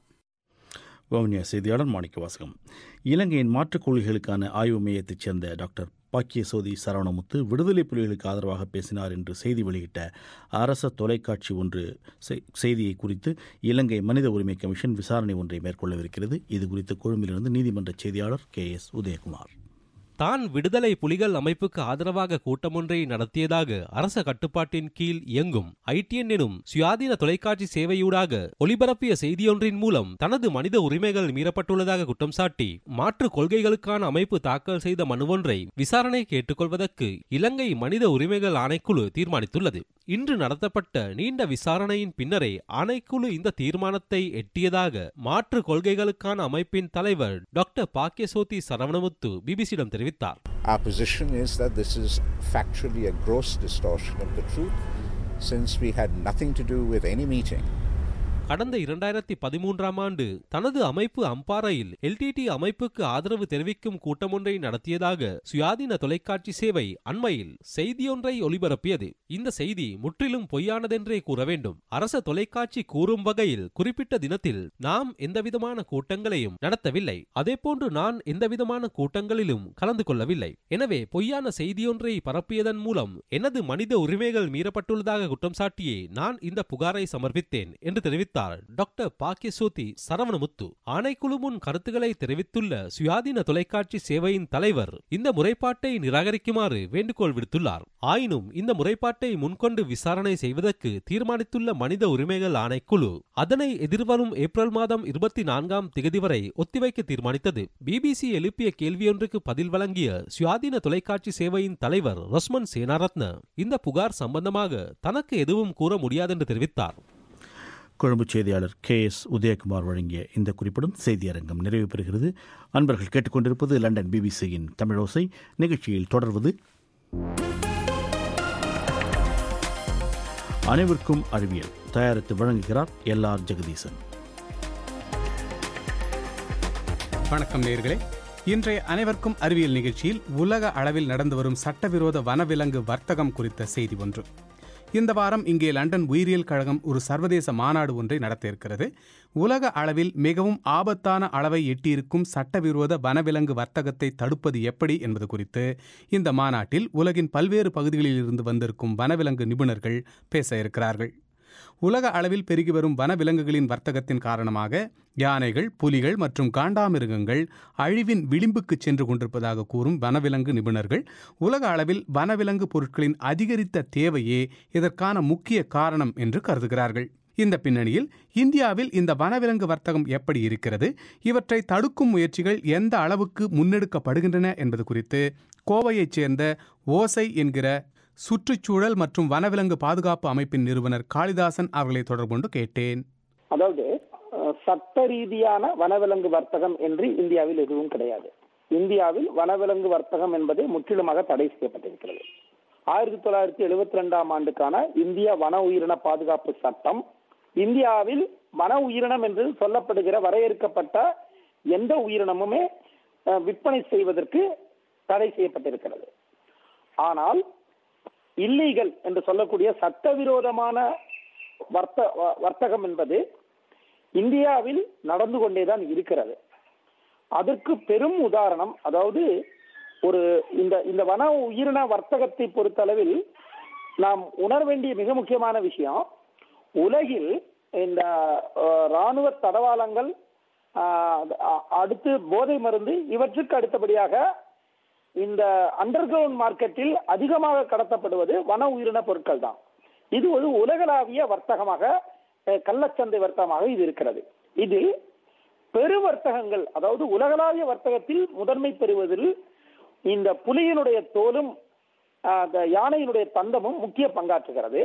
வவுனியா செய்தியாளர் மாணிக்க வாசகம் இலங்கையின் மாற்றுக் கொள்கைகளுக்கான ஆய்வு மையத்தைச் சேர்ந்த டாக்டர் பாக்கியசோதி சரவணமுத்து விடுதலை புலிகளுக்கு ஆதரவாக பேசினார் என்று செய்தி வெளியிட்ட அரச தொலைக்காட்சி ஒன்று செ- செய்தியை குறித்து இலங்கை மனித உரிமை கமிஷன் விசாரணை ஒன்றை மேற்கொள்ளவிருக்கிறது இது குறித்து கொழும்பிலிருந்து நீதிமன்ற செய்தியாளர் கே எஸ் உதயகுமார் தான் விடுதலை புலிகள் அமைப்புக்கு ஆதரவாக கூட்டமொன்றை நடத்தியதாக அரச கட்டுப்பாட்டின் கீழ் இயங்கும் ஐடிஎன் எனும் சுயாதீன தொலைக்காட்சி சேவையூடாக ஒளிபரப்பிய செய்தியொன்றின் மூலம் தனது மனித உரிமைகள் மீறப்பட்டுள்ளதாக குற்றம் சாட்டி மாற்று கொள்கைகளுக்கான அமைப்பு தாக்கல் செய்த மனுவொன்றை விசாரணை கேட்டுக்கொள்வதற்கு இலங்கை மனித உரிமைகள் ஆணைக்குழு தீர்மானித்துள்ளது இன்று நடத்தப்பட்ட நீண்ட விசாரணையின் பின்னரே ஆணைக்குழு இந்த தீர்மானத்தை எட்டியதாக மாற்று கொள்கைகளுக்கான அமைப்பின் தலைவர் டாக்டர் பாக்கியசோதி சரவணமுத்து பிபிசியிடம் தெரிவித்தார் Our position is that this is factually a gross distortion of the truth since we had nothing to do with any meeting. கடந்த இரண்டாயிரத்தி பதிமூன்றாம் ஆண்டு தனது அமைப்பு அம்பாறையில் எல்டிடி அமைப்புக்கு ஆதரவு தெரிவிக்கும் கூட்டமொன்றை நடத்தியதாக சுயாதீன தொலைக்காட்சி சேவை அண்மையில் செய்தியொன்றை ஒளிபரப்பியது இந்த செய்தி முற்றிலும் பொய்யானதென்றே கூற வேண்டும் அரச தொலைக்காட்சி கூறும் வகையில் குறிப்பிட்ட தினத்தில் நாம் எந்தவிதமான கூட்டங்களையும் நடத்தவில்லை அதேபோன்று நான் எந்தவிதமான கூட்டங்களிலும் கலந்து கொள்ளவில்லை எனவே பொய்யான செய்தியொன்றை பரப்பியதன் மூலம் எனது மனித உரிமைகள் மீறப்பட்டுள்ளதாக குற்றம் சாட்டியே நான் இந்த புகாரை சமர்ப்பித்தேன் என்று தெரிவித்தார் டாக்டர் பாக்கியசோதி சரவணமுத்து ஆணைக்குழு முன் கருத்துக்களை தெரிவித்துள்ள சுயாதீன தொலைக்காட்சி சேவையின் தலைவர் இந்த முறைப்பாட்டை நிராகரிக்குமாறு வேண்டுகோள் விடுத்துள்ளார் ஆயினும் இந்த முறைப்பாட்டை முன்கொண்டு விசாரணை செய்வதற்கு தீர்மானித்துள்ள மனித உரிமைகள் ஆணைக்குழு அதனை எதிர்வரும் ஏப்ரல் மாதம் இருபத்தி நான்காம் திகதி வரை ஒத்திவைக்க தீர்மானித்தது பிபிசி எழுப்பிய கேள்வியொன்றுக்கு பதில் வழங்கிய சுயாதீன தொலைக்காட்சி சேவையின் தலைவர் ரொஸ்மன் சேனாரத்ன இந்த புகார் சம்பந்தமாக தனக்கு எதுவும் கூற முடியாதென்று தெரிவித்தார் கொழும்பு செய்தியாளர் கே எஸ் உதயகுமார் வழங்கிய இந்த குறிப்புடன் செய்தியரங்கம் நிறைவு பெறுகிறது அன்பர்கள் கேட்டுக்கொண்டிருப்பது லண்டன் பிபிசியின் தமிழோசை நிகழ்ச்சியில் தொடர்வது அனைவருக்கும் அறிவியல் தயாரித்து வழங்குகிறார் எல் ஆர் ஜெகதீசன் வணக்கம் நேர்களே இன்றைய அனைவருக்கும் அறிவியல் நிகழ்ச்சியில் உலக அளவில் நடந்து வரும் சட்டவிரோத வனவிலங்கு வர்த்தகம் குறித்த செய்தி ஒன்று இந்த வாரம் இங்கே லண்டன் உயிரியல் கழகம் ஒரு சர்வதேச மாநாடு ஒன்றை நடத்த இருக்கிறது உலக அளவில் மிகவும் ஆபத்தான அளவை எட்டியிருக்கும் சட்டவிரோத வனவிலங்கு வர்த்தகத்தை தடுப்பது எப்படி என்பது குறித்து இந்த மாநாட்டில் உலகின் பல்வேறு பகுதிகளில் இருந்து வந்திருக்கும் வனவிலங்கு நிபுணர்கள் பேச இருக்கிறார்கள் உலக அளவில் பெருகி வரும் வனவிலங்குகளின் வர்த்தகத்தின் காரணமாக யானைகள் புலிகள் மற்றும் காண்டாமிருகங்கள் அழிவின் விளிம்புக்கு சென்று கொண்டிருப்பதாக கூறும் வனவிலங்கு நிபுணர்கள் உலக அளவில் வனவிலங்கு பொருட்களின் அதிகரித்த தேவையே இதற்கான முக்கிய காரணம் என்று கருதுகிறார்கள் இந்த பின்னணியில் இந்தியாவில் இந்த வனவிலங்கு வர்த்தகம் எப்படி இருக்கிறது இவற்றை தடுக்கும் முயற்சிகள் எந்த அளவுக்கு முன்னெடுக்கப்படுகின்றன என்பது குறித்து கோவையைச் சேர்ந்த ஓசை என்கிற சுற்றுச்சூழல் மற்றும் வனவிலங்கு பாதுகாப்பு அமைப்பின் நிறுவனர் காளிதாசன் அவர்களை தொடர்பு கொண்டு கேட்டேன் அதாவது அஹ், சட்ட ரீதியான வனவிலங்கு வர்த்தகம் என்று இந்தியாவில் எதுவும் கிடையாது இந்தியாவில் வனவிலங்கு வர்த்தகம் என்பது முற்றிலுமாக தடை செய்யப்பட்டிருக்கிறது ஆயிரத்தி தொள்ளாயிரத்தி எழுபத்தி ரெண்டாம் ஆண்டுக்கான இந்திய வன உயிரின பாதுகாப்பு சட்டம் இந்தியாவில் வன உயிரினம் என்று சொல்லப்படுகிற வரையறுக்கப்பட்ட எந்த உயிரினமுமே அஹ், விற்பனை செய்வதற்கு தடை செய்யப்பட்டிருக்கிறது ஆனால் இல்லீகல் என்று சொல்லக்கூடிய சட்டவிரோதமான வர்த்த வ- வர்த்தகம் என்பது இந்தியாவில் நடந்து கொண்டேதான் இருக்கிறது அதற்கு பெரும் உதாரணம் அதாவது ஒரு இந்த இந்த வன உயிரின வர்த்தகத்தை பொறுத்தளவில் நாம் உணர வேண்டிய மிக முக்கியமான விஷயம் உலகில் இந்த அஹ், ராணுவ தடவாளங்கள் ஆஹ், அ- அடுத்து போதை மருந்து இவற்றுக்கு அடுத்தபடியாக இந்த அண்டர் கிரவுண்ட் மார்க்கெட்டில் அதிகமாக கடத்தப்படுவது வன உயிரின பொருட்கள் தான் இது ஒரு உலகளாவிய வர்த்தகமாக அஹ், கள்ளச்சந்தை வர்த்தகமாக இது இருக்கிறது இதில் பெரு வர்த்தகங்கள் அதாவது உலகளாவிய வர்த்தகத்தில் முதன்மை பெறுவதில் இந்த புலியினுடைய தோலும் ஆஹ், அந்த யானையினுடைய தந்தமும் முக்கிய பங்காற்றுகிறது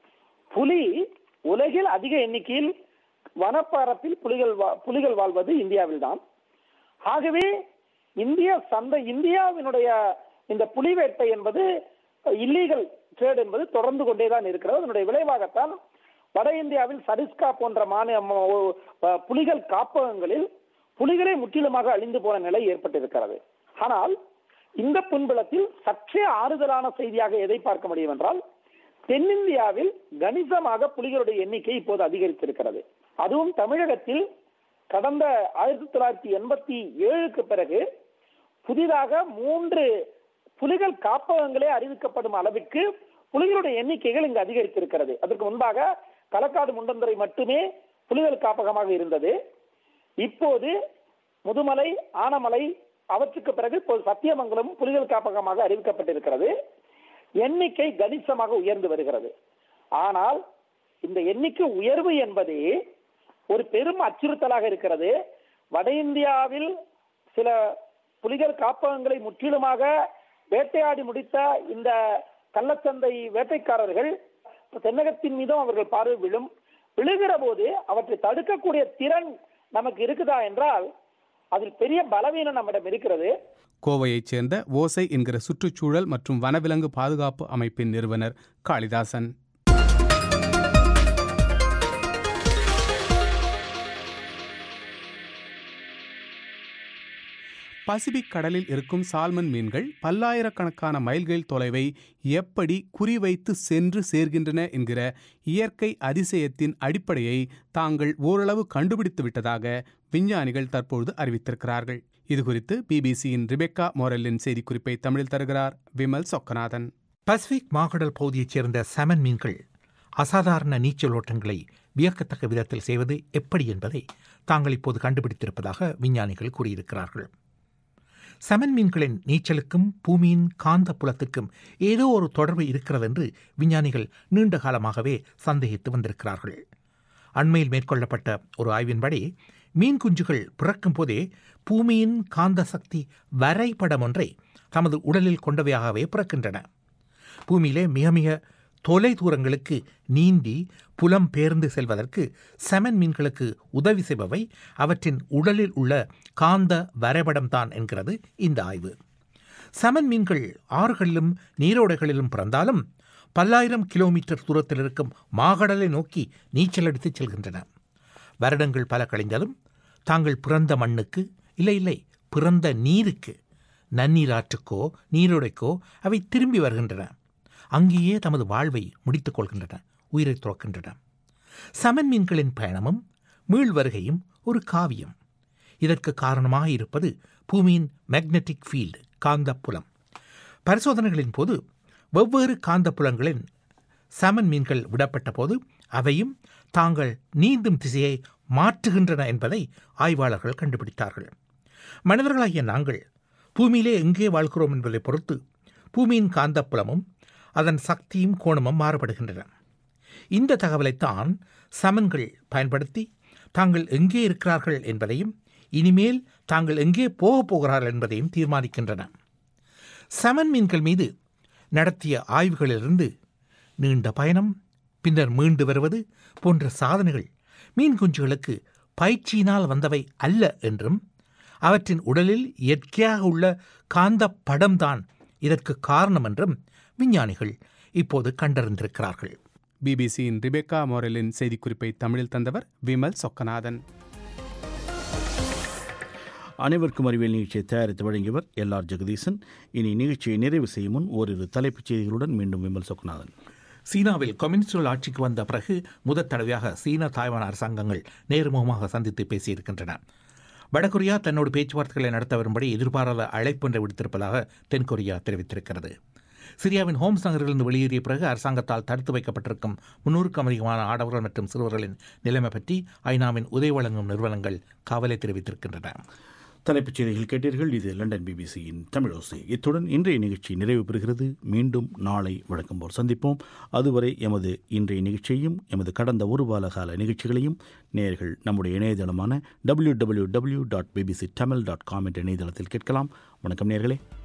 புலி உலகில் அதிக எண்ணிக்கையில் வனப்பரப்பில் புலிகள் வா- புலிகள் வாழ்வது இந்தியாவில் தான் ஆகவே இந்திய சந்தை இந்தியாவினுடைய இந்த புலி வேட்டை என்பது இல்லீகல் ட்ரேட் என்பது தொடர்ந்து கொண்டேதான் இருக்கிறது அதனுடைய விளைவாகத்தான் வட இந்தியாவில் சரிஸ்கா போன்ற மாநில ம- அஹ் புலிகள் காப்பகங்களில் புலிகளே முற்றிலுமாக அழிந்து போன நிலை ஏற்பட்டிருக்கிறது ஆனால் இந்த பின்புலத்தில் சற்றே ஆறுதலான செய்தியாக எதை பார்க்க முடியும் என்றால் தென்னிந்தியாவில் கணிசமாக புலிகளுடைய எண்ணிக்கை இப்போது அதிகரித்திருக்கிறது அதுவும் தமிழகத்தில் கடந்த ஆயிரத்தி தொள்ளாயிரத்தி எண்பத்தி ஏழுக்கு பிறகு புதிதாக மூன்று புலிகள் காப்பகங்களே அறிவிக்கப்படும் அளவிற்கு புலிகளுடைய எண்ணிக்கைகள் இங்கு அதிகரித்திருக்கிறது அதற்கு முன்பாக களக்காடு முண்டந்துறை மட்டுமே புலிகள் காப்பகமாக இருந்தது இப்போது முதுமலை ஆனமலை அவற்றுக்கு பிறகு இப்போது சத்தியமங்கலம் புலிகள் காப்பகமாக அறிவிக்கப்பட்டிருக்கிறது எண்ணிக்கை கணிசமாக உயர்ந்து வருகிறது ஆனால் இந்த எண்ணிக்கை உயர்வு என்பது ஒரு பெரும் அச்சுறுத்தலாக இருக்கிறது வட இந்தியாவில் சில புலிகள் காப்பகங்களை முற்றிலுமாக வேட்டையாடி முடித்த இந்த கள்ளச்சந்தை வேட்டைக்காரர்கள் தென்னகத்தின் மீதும் அவர்கள் பார்வை விழும் விழுகிற போது அவற்றை தடுக்கக்கூடிய திறன் நமக்கு இருக்குதா என்றால் அதில் பெரிய பலவீனம் நம்மிடம் இருக்கிறது கோவையைச் சேர்ந்த ஓசை என்கிற சுற்றுச்சூழல் மற்றும் வனவிலங்கு பாதுகாப்பு அமைப்பின் நிறுவனர் காளிதாசன் பசிபிக் கடலில் இருக்கும் சால்மன் மீன்கள் பல்லாயிரக்கணக்கான மைல்கள் தொலைவை எப்படி குறிவைத்து சென்று சேர்கின்றன என்கிற இயற்கை அதிசயத்தின் அடிப்படையை தாங்கள் ஓரளவு கண்டுபிடித்து விட்டதாக விஞ்ஞானிகள் தற்பொழுது அறிவித்திருக்கிறார்கள் இதுகுறித்து பிபிசியின் ரிபெக்கா மோரலின் செய்திக்குறிப்பை தமிழில் தருகிறார் விமல் சொக்கநாதன் பசிபிக் மாகடல் பகுதியைச் சேர்ந்த சமன் மீன்கள் அசாதாரண நீச்சல் ஓட்டங்களை வியக்கத்தக்க விதத்தில் செய்வது எப்படி என்பதை தாங்கள் இப்போது கண்டுபிடித்திருப்பதாக விஞ்ஞானிகள் கூறியிருக்கிறார்கள் சமன் மீன்களின் நீச்சலுக்கும் பூமியின் காந்த புலத்துக்கும் ஏதோ ஒரு தொடர்பு இருக்கிறது என்று விஞ்ஞானிகள் நீண்ட காலமாகவே சந்தேகித்து வந்திருக்கிறார்கள் அண்மையில் மேற்கொள்ளப்பட்ட ஒரு ஆய்வின்படி மீன் குஞ்சுகள் பிறக்கும் போதே பூமியின் காந்த சக்தி வரைபடம் ஒன்றை தமது உடலில் கொண்டவையாகவே பிறக்கின்றன பூமியிலே மிக மிக தொலை தூரங்களுக்கு நீந்தி புலம் பெயர்ந்து செல்வதற்கு செமன் மீன்களுக்கு உதவி செய்பவை அவற்றின் உடலில் உள்ள காந்த வரைபடம்தான் என்கிறது இந்த ஆய்வு செமன் மீன்கள் ஆறுகளிலும் நீரோடைகளிலும் பிறந்தாலும் பல்லாயிரம் கிலோமீட்டர் தூரத்தில் இருக்கும் மாகடலை நோக்கி நீச்சல் அடித்துச் செல்கின்றன வருடங்கள் பல கழிந்தாலும் தாங்கள் பிறந்த மண்ணுக்கு இல்லை இல்லை பிறந்த நீருக்கு நன்னீராற்றுக்கோ நீரோடைக்கோ அவை திரும்பி வருகின்றன அங்கேயே தமது வாழ்வை முடித்துக் கொள்கின்றன உயிரை துறக்கின்றன சமன் மீன்களின் பயணமும் மீள் வருகையும் ஒரு காவியம் இதற்கு காரணமாக இருப்பது பூமியின் மேக்னெட்டிக் ஃபீல்டு காந்தப்புலம் பரிசோதனைகளின் போது வெவ்வேறு காந்தப்புலங்களின் சமன் மீன்கள் விடப்பட்ட போது அவையும் தாங்கள் நீந்தும் திசையை மாற்றுகின்றன என்பதை ஆய்வாளர்கள் கண்டுபிடித்தார்கள் மனிதர்களாகிய நாங்கள் பூமியிலே எங்கே வாழ்கிறோம் என்பதை பொறுத்து பூமியின் காந்தப்புலமும் அதன் சக்தியும் கோணமும் மாறுபடுகின்றன இந்த தகவலைத்தான் சமன்கள் பயன்படுத்தி தாங்கள் எங்கே இருக்கிறார்கள் என்பதையும் இனிமேல் தாங்கள் எங்கே போகப் போகிறார்கள் என்பதையும் தீர்மானிக்கின்றன சமன் மீன்கள் மீது நடத்திய ஆய்வுகளிலிருந்து நீண்ட பயணம் பின்னர் மீண்டு வருவது போன்ற சாதனைகள் மீன் குஞ்சுகளுக்கு பயிற்சியினால் வந்தவை அல்ல என்றும் அவற்றின் உடலில் இயற்கையாக உள்ள காந்த படம்தான் இதற்கு காரணம் என்றும் விஞ்ஞானிகள் இப்போது கண்டறிந்திருக்கிறார்கள் பிபிசியின் ரிபெக்கா மோரலின் செய்திக்குறிப்பை தமிழில் தந்தவர் விமல் சொக்கநாதன் அனைவருக்கும் அறிவியல் நிகழ்ச்சியை தயாரித்து வழங்கியவர் எல் ஆர் ஜெகதீசன் இனி நிகழ்ச்சியை நிறைவு செய்யும் முன் ஓரிரு தலைப்புச் செய்திகளுடன் மீண்டும் விமல் சொக்கநாதன் சீனாவில் கம்யூனிஸ்டுகள் ஆட்சிக்கு வந்த பிறகு முதற் தடவையாக சீன தாய்வான் அரசாங்கங்கள் நேர்முகமாக சந்தித்து பேசியிருக்கின்றன வடகொரியா தன்னோடு பேச்சுவார்த்தைகளை நடத்த வரும்படி எதிர்பாராத அழைப்பு ஒன்றை விடுத்திருப்பதாக தென்கொரியா தெரிவித்திருக்கிறது சிரியாவின் ஹோம்ஸ் நகரிலிருந்து வெளியேறிய பிறகு அரசாங்கத்தால் தடுத்து வைக்கப்பட்டிருக்கும் முன்னூறுக்கும் அதிகமான ஆடவர்கள் மற்றும் சிறுவர்களின் நிலைமை பற்றி ஐநாவின் உதவி வழங்கும் நிறுவனங்கள் கவலை தெரிவித்திருக்கின்றன தலைப்புச் செய்திகள் கேட்டீர்கள் இது லண்டன் பிபிசியின் தமிழோசை இத்துடன் இன்றைய நிகழ்ச்சி நிறைவு பெறுகிறது மீண்டும் நாளை வழக்கம் போல் சந்திப்போம் அதுவரை எமது இன்றைய நிகழ்ச்சியையும் எமது கடந்த ஒரு வார கால நிகழ்ச்சிகளையும் நேயர்கள் நம்முடைய இணையதளமான W W W dot BBC Tamil dot com என்ற இணையதளத்தில் கேட்கலாம் வணக்கம் நேயர்களே